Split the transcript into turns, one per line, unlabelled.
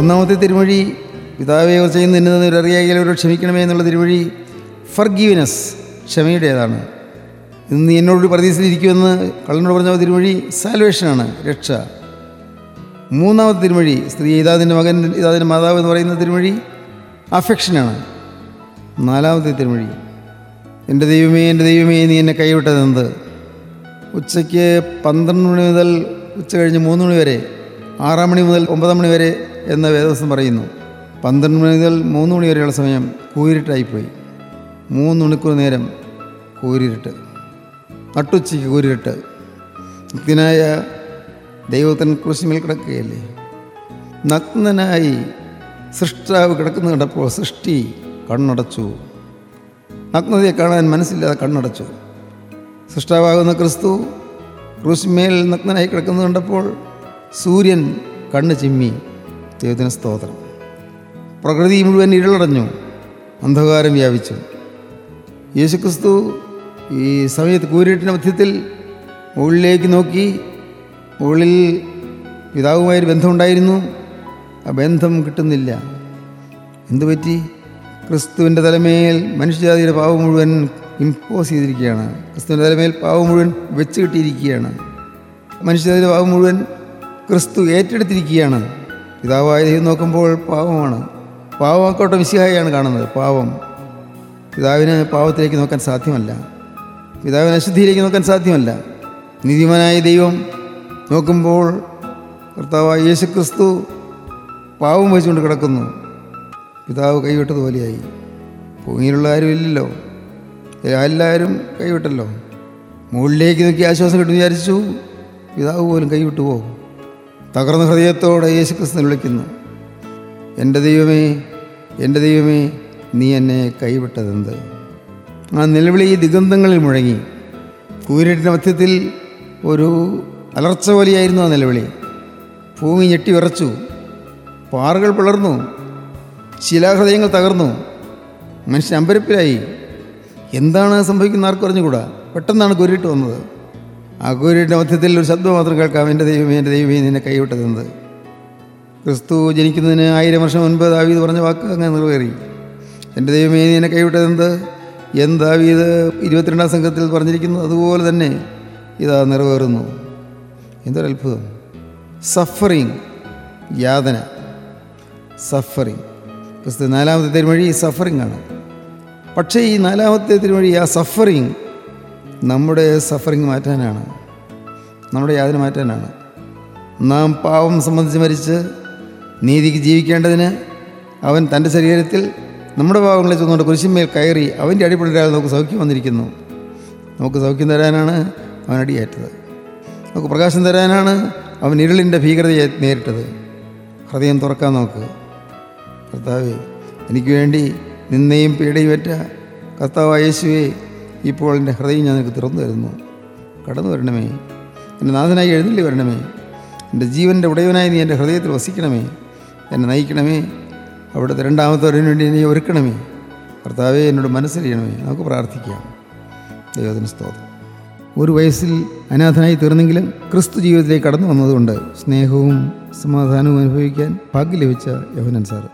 ഒന്നാമത്തെ തിരുമൊഴി പിതാവെ അവർ ചെയ്യുന്ന ഇന്നത് അറിയാകിൽ അവർ ക്ഷമിക്കണമേ എന്നുള്ള തിരുമൊഴി ഫർഗീവ്നെസ് ക്ഷമയുടേതാണ് ഇന്ന് നീ എന്നോട് പ്രതീക്ഷിച്ചിരിക്കുമെന്ന് കള്ളനോട് പറഞ്ഞ തിരുമൊഴി സാൽവേഷനാണ് രക്ഷ മൂന്നാമത്തെ തിരുമൊഴി സ്ത്രീ ഇതാതിൻ്റെ മകൻ ഇതാതിൻ്റെ മാതാവ് എന്ന് പറയുന്ന തിരുമൊഴി അഫെക്ഷനാണ് നാലാമത്തെ തിരുമൊഴി എൻ്റെ ദൈവമേ എൻ്റെ ദൈവമേ നീ എന്നെ കൈവിട്ടതെന്ത് ഉച്ചയ്ക്ക് പന്ത്രണ്ട് മണി മുതൽ ഉച്ച കഴിഞ്ഞ് മൂന്ന് മണി വരെ ആറാം മണി മുതൽ ഒമ്പതാം മണി വരെ എന്ന വേദവസം പറയുന്നു പന്ത്രണ്ട് മണി മുതൽ മൂന്ന് മണി വരെയുള്ള സമയം കൂരിട്ടായിപ്പോയി മൂന്ന് മണിക്കൂർ നേരം കൂരിരുട്ട് നട്ടുച്ചയ്ക്ക് കൂരിരുട്ട് മുക്തിനായ ദൈവത്തൻ കൃഷിമേൽ കിടക്കുകയല്ലേ നഗ്നനായി സൃഷ്ടാവ് കിടക്കുന്ന കണ്ടപ്പോൾ സൃഷ്ടി കണ്ണടച്ചു നഗ്നതയെ കാണാൻ മനസ്സില്ലാതെ കണ്ണടച്ചു സൃഷ്ടാവാകുന്ന ക്രിസ്തു ക്രൂശിമേൽ നഗ്നനായി കിടക്കുന്നത് കണ്ടപ്പോൾ സൂര്യൻ കണ്ണ് ചിമ്മി ദൈവത്തിന് സ്തോത്രം പ്രകൃതി മുഴുവൻ ഇരുളടഞ്ഞു അന്ധകാരം വ്യാപിച്ചു യേശുക്രിസ്തു ഈ സമയത്ത് കൂരിട്ടിൻ്റെ മധ്യത്തിൽ മുകളിലേക്ക് നോക്കി മുകളിൽ പിതാവുമായൊരു ബന്ധമുണ്ടായിരുന്നു ആ ബന്ധം കിട്ടുന്നില്ല എന്തു പറ്റി ക്രിസ്തുവിൻ്റെ തലമേൽ മനുഷ്യജാതിയുടെ പാവം മുഴുവൻ ഇമ്പോസ് ചെയ്തിരിക്കുകയാണ് ക്രിസ്തുവിൻ്റെ തലമേൽ പാവം മുഴുവൻ വെച്ച് കിട്ടിയിരിക്കുകയാണ് മനുഷ്യജാതിയുടെ പാവം മുഴുവൻ ക്രിസ്തു ഏറ്റെടുത്തിരിക്കുകയാണ് പിതാവായ ദൈവം നോക്കുമ്പോൾ പാവമാണ് പാവമാക്കോട്ടെ വിശിഹായാണ് കാണുന്നത് പാവം പിതാവിന് പാവത്തിലേക്ക് നോക്കാൻ സാധ്യമല്ല പിതാവിന് അശുദ്ധിയിലേക്ക് നോക്കാൻ സാധ്യമല്ല നീതിമാനായ ദൈവം നോക്കുമ്പോൾ കർത്താവായ യേശു ക്രിസ്തു പാവം വെച്ചുകൊണ്ട് കിടക്കുന്നു പിതാവ് കൈവിട്ടതുപോലെയായി ഭൂമിയിലുള്ള ആരും ഇല്ലല്ലോ എല്ലാവരും കൈവിട്ടല്ലോ മുകളിലേക്ക് നോക്കി ആശ്വാസം കിട്ടും വിചാരിച്ചു പിതാവ് പോലും കൈവിട്ടു പോകും തകർന്ന ഹൃദയത്തോടെ യേശു ക്രിസ്തു വിളിക്കുന്നു എൻ്റെ ദൈവമേ എൻ്റെ ദൈവമേ നീ എന്നെ കൈവിട്ടതെന്ത് ആ നിലവിളി ദിഗന്ധങ്ങളിൽ മുഴങ്ങി കൂരിട്ടിൻ്റെ മധ്യത്തിൽ ഒരു അലർച്ച പോലെയായിരുന്നു ആ നിലവിളി ഭൂമി ഞെട്ടി വിറച്ചു പാറകൾ പിളർന്നു ശിലാഹൃദയങ്ങൾ തകർന്നു മനുഷ്യൻ അമ്പരപ്പിലായി എന്താണ് സംഭവിക്കുന്ന ആർക്കും അറിഞ്ഞുകൂടാ പെട്ടെന്നാണ് കുരിട്ട് വന്നത് ആ കുരിട്ടിൻ്റെ മധ്യത്തിൽ ഒരു ശബ്ദം മാത്രം കേൾക്കാം എൻ്റെ ദൈവമേ എൻ്റെ ദൈവമേ നിന്നെ കൈവിട്ടതെന്ത് ക്രിസ്തു ജനിക്കുന്നതിന് ആയിരം വർഷം മുൻപ് ദാവീദ് പറഞ്ഞ വാക്ക് അങ്ങനെ നിറവേറി എൻ്റെ ദൈവമേ നീ എന്നെ കൈവിട്ടതെന്ത് എന്ത് ദാവീദ് ഇരുപത്തിരണ്ടാം സംഘത്തിൽ പറഞ്ഞിരിക്കുന്നു അതുപോലെ തന്നെ ഇതാ നിറവേറുന്നു എന്തൊരു അത്ഭുതം സഫറിങ് യാതന സഫറിങ് ക്രിസ്തു നാലാമത്തെ തിരുമൊഴി സഫറിങ് ആണ് പക്ഷേ ഈ നാലാമത്തെ തിരുമൊഴി ആ സഫറിങ് നമ്മുടെ സഫറിങ് മാറ്റാനാണ് നമ്മുടെ യാതന മാറ്റാനാണ് നാം പാവം സംബന്ധിച്ച് മരിച്ച് നീതിക്ക് ജീവിക്കേണ്ടതിന് അവൻ തൻ്റെ ശരീരത്തിൽ നമ്മുടെ പാവങ്ങളെ ചെന്നുകൊണ്ട് കുരിശിന്മേൽ കയറി അവൻ്റെ അടിപൊളിയാൽ നമുക്ക് സൗഖ്യം വന്നിരിക്കുന്നു നമുക്ക് സൗഖ്യം തരാനാണ് അവൻ അടിയേറ്റത് നമുക്ക് പ്രകാശം തരാനാണ് അവൻ ഇരുളിൻ്റെ ഭീകരതയെ നേരിട്ടത് ഹൃദയം തുറക്കാൻ നോക്ക് കർത്താവേ എനിക്ക് വേണ്ടി നിന്നെയും പീഡയും പറ്റ കർത്താവായ യേശുവേ ഇപ്പോൾ എൻ്റെ ഹൃദയം ഞാൻ നിനക്ക് തുറന്നു തരുന്നു കടന്നു വരണമേ എൻ്റെ നാഥനായി എഴുന്നള്ളി വരണമേ എൻ്റെ ജീവൻ്റെ ഉടയവനായി നീ എൻ്റെ ഹൃദയത്തിൽ വസിക്കണമേ എന്നെ നയിക്കണമേ അവിടുത്തെ രണ്ടാമത്തെ വരവിന് വേണ്ടി എന്നെ ഒരുക്കണമേ കർത്താവെ എന്നോട് മനസ്സിലിയണമേ നമുക്ക് പ്രാർത്ഥിക്കാം ദൈവത്തിന് സ്തോത്രം ഒരു വയസ്സിൽ അനാഥനായി തീർന്നെങ്കിലും ക്രിസ്തു ജീവിതത്തിലേക്ക് കടന്നു വന്നതുകൊണ്ട് സ്നേഹവും സമാധാനവും അനുഭവിക്കാൻ ഭാഗ്യം ലഭിച്ച യവനൻ സാറ്